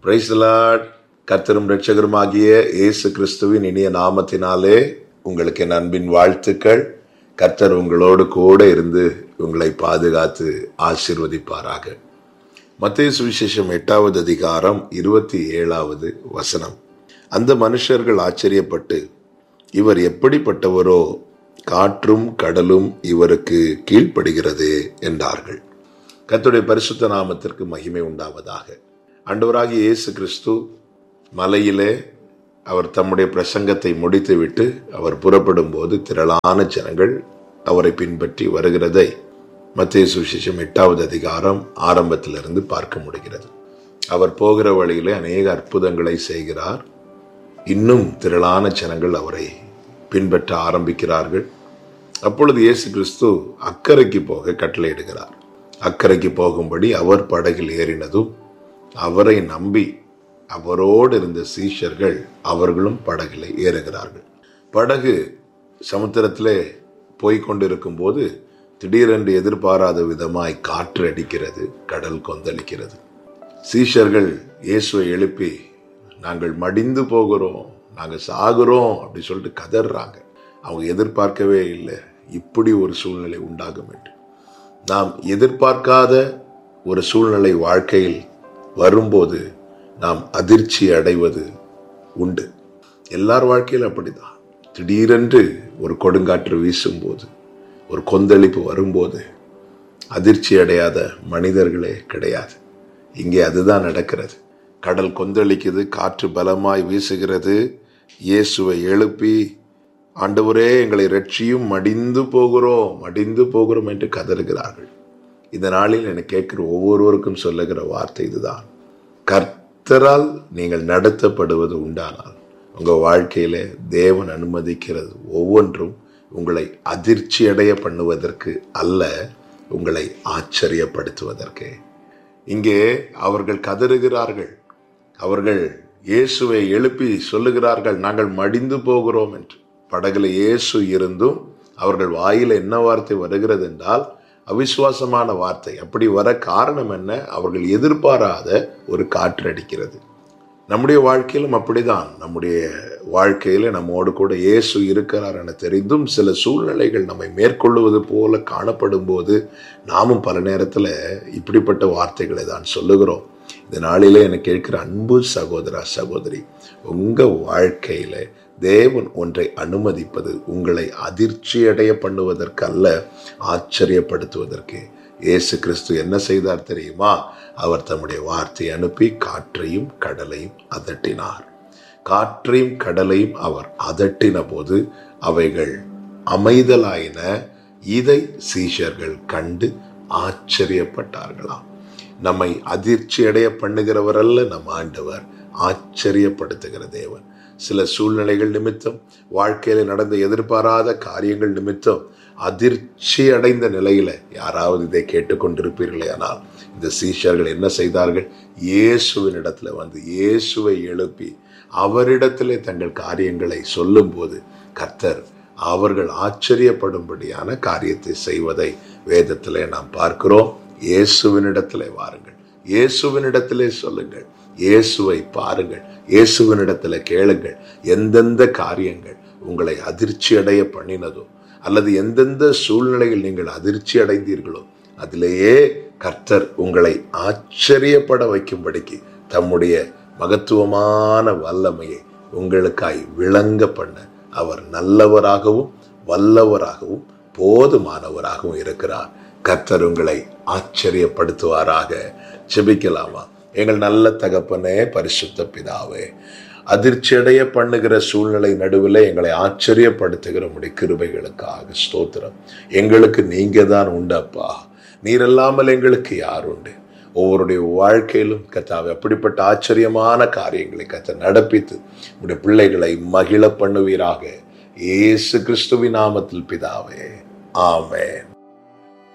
பிரைஸ்லாட் கர்த்தரும் ரட்சகருமாகிய இயேசு கிறிஸ்துவின் இனிய நாமத்தினாலே உங்களுக்கு என் அன்பின் வாழ்த்துக்கள் கர்த்தர் உங்களோடு கூட இருந்து உங்களை பாதுகாத்து ஆசீர்வதிப்பாராக மத்திய சுவிசேஷம் எட்டாவது அதிகாரம் இருபத்தி ஏழாவது வசனம் அந்த மனுஷர்கள் ஆச்சரியப்பட்டு இவர் எப்படிப்பட்டவரோ காற்றும் கடலும் இவருக்கு கீழ்ப்படுகிறது என்றார்கள் கர்த்தருடைய பரிசுத்த நாமத்திற்கு மகிமை உண்டாவதாக ஆண்டவராகிய இயேசு கிறிஸ்து மலையிலே அவர் தம்முடைய பிரசங்கத்தை முடித்துவிட்டு அவர் புறப்படும் போது திரளான ஜனங்கள் அவரை பின்பற்றி வருகிறதை மத்திய சுவிசேஷம் எட்டாவது அதிகாரம் ஆரம்பத்திலிருந்து பார்க்க முடிகிறது அவர் போகிற வழியிலே அநேக அற்புதங்களை செய்கிறார் இன்னும் திரளான ஜனங்கள் அவரை பின்பற்ற ஆரம்பிக்கிறார்கள் அப்பொழுது இயேசு கிறிஸ்து அக்கறைக்கு போக கட்டளையிடுகிறார் அக்கறைக்கு போகும்படி அவர் படகில் ஏறினதும் அவரை நம்பி அவரோடு இருந்த சீஷர்கள் அவர்களும் படகில் ஏறுகிறார்கள் படகு சமுத்திரத்திலே போய்கொண்டிருக்கும் போது திடீரென்று எதிர்பாராத விதமாய் காற்று அடிக்கிறது கடல் கொந்தளிக்கிறது சீஷர்கள் இயேசுவை எழுப்பி நாங்கள் மடிந்து போகிறோம் நாங்கள் சாகுறோம் அப்படி சொல்லிட்டு கதறாங்க அவங்க எதிர்பார்க்கவே இல்லை இப்படி ஒரு சூழ்நிலை உண்டாகும் என்று நாம் எதிர்பார்க்காத ஒரு சூழ்நிலை வாழ்க்கையில் வரும்போது நாம் அதிர்ச்சி அடைவது உண்டு எல்லார் வாழ்க்கையில் அப்படிதான் திடீரென்று ஒரு கொடுங்காற்று வீசும்போது ஒரு கொந்தளிப்பு வரும்போது அதிர்ச்சி அடையாத மனிதர்களே கிடையாது இங்கே அதுதான் நடக்கிறது கடல் கொந்தளிக்குது காற்று பலமாய் வீசுகிறது இயேசுவை எழுப்பி ஆண்டவரே எங்களை ரட்சியும் மடிந்து போகிறோம் மடிந்து போகிறோம் என்று கதறுகிறார்கள் இந்த நாளில் எனக்கு கேட்கிற ஒவ்வொருவருக்கும் சொல்லுகிற வார்த்தை இதுதான் கர்த்தரால் நீங்கள் நடத்தப்படுவது உண்டானால் உங்க வாழ்க்கையில தேவன் அனுமதிக்கிறது ஒவ்வொன்றும் உங்களை அதிர்ச்சி அடைய பண்ணுவதற்கு அல்ல உங்களை ஆச்சரியப்படுத்துவதற்கு இங்கே அவர்கள் கதறுகிறார்கள் அவர்கள் இயேசுவை எழுப்பி சொல்லுகிறார்கள் நாங்கள் மடிந்து போகிறோம் என்று படகுல இயேசு இருந்தும் அவர்கள் வாயில என்ன வார்த்தை வருகிறது என்றால் அவிசுவாசமான வார்த்தை அப்படி வர காரணம் என்ன அவர்கள் எதிர்பாராத ஒரு காற்று அடிக்கிறது நம்முடைய வாழ்க்கையிலும் அப்படிதான் நம்முடைய வாழ்க்கையில நம்மோடு கூட இயேசு இருக்கிறார் என தெரிந்தும் சில சூழ்நிலைகள் நம்மை மேற்கொள்ளுவது போல காணப்படும் போது நாமும் பல நேரத்தில் இப்படிப்பட்ட வார்த்தைகளை தான் சொல்லுகிறோம் இந்த நாளிலே எனக்கு கேட்கிற அன்பு சகோதரா சகோதரி உங்க வாழ்க்கையில தேவன் ஒன்றை அனுமதிப்பது உங்களை அதிர்ச்சியடைய பண்ணுவதற்கு அல்ல ஆச்சரியப்படுத்துவதற்கு இயேசு கிறிஸ்து என்ன செய்தார் தெரியுமா அவர் தம்முடைய வார்த்தையை அனுப்பி காற்றையும் கடலையும் அதட்டினார் காற்றையும் கடலையும் அவர் அதட்டின போது அவைகள் அமைதலாயின இதை சீஷர்கள் கண்டு ஆச்சரியப்பட்டார்களாம் நம்மை அதிர்ச்சி அடைய பண்ணுகிறவர் அல்ல நம் ஆண்டவர் ஆச்சரியப்படுத்துகிற தேவன் சில சூழ்நிலைகள் நிமித்தம் வாழ்க்கையில நடந்த எதிர்பாராத காரியங்கள் நிமித்தம் அதிர்ச்சி அடைந்த நிலையில யாராவது இதை கேட்டுக்கொண்டிருப்பீர்களே ஆனால் இந்த சீஷர்கள் என்ன செய்தார்கள் இயேசுவின் இடத்துல வந்து இயேசுவை எழுப்பி அவரிடத்திலே தங்கள் காரியங்களை சொல்லும்போது கர்த்தர் அவர்கள் ஆச்சரியப்படும்படியான காரியத்தை செய்வதை வேதத்திலே நாம் பார்க்கிறோம் இயேசுவினிடத்திலே வாருங்கள் இயேசுவினிடத்திலே சொல்லுங்கள் இயேசுவை பாருங்கள் இயேசுவினிடத்துல கேளுங்கள் எந்தெந்த காரியங்கள் உங்களை அதிர்ச்சி அடைய பண்ணினதோ அல்லது எந்தெந்த சூழ்நிலையில் நீங்கள் அதிர்ச்சி அடைந்தீர்களோ அதிலேயே கர்த்தர் உங்களை ஆச்சரியப்பட வைக்கும்படிக்கு தம்முடைய மகத்துவமான வல்லமையை உங்களுக்காய் விளங்க பண்ண அவர் நல்லவராகவும் வல்லவராகவும் போதுமானவராகவும் இருக்கிறார் கர்த்தர் உங்களை ஆச்சரியப்படுத்துவாராக செபிக்கலாமா எங்கள் நல்ல தகப்பனே பரிசுத்த பிதாவே அதிர்ச்சியடைய பண்ணுகிற சூழ்நிலை நடுவில் எங்களை ஆச்சரியப்படுத்துகிற உடைய கிருபைகளுக்காக ஸ்தோத்திரம் எங்களுக்கு நீங்க தான் உண்டப்பா நீர் இல்லாமல் எங்களுக்கு யார் உண்டு ஒவ்வொருடைய வாழ்க்கையிலும் கத்தாவை அப்படிப்பட்ட ஆச்சரியமான காரியங்களை கத்த நடப்பித்து உடைய பிள்ளைகளை மகிழ பண்ணுவீராக இயேசு கிறிஸ்துவின் நாமத்தில் பிதாவே ஆமென்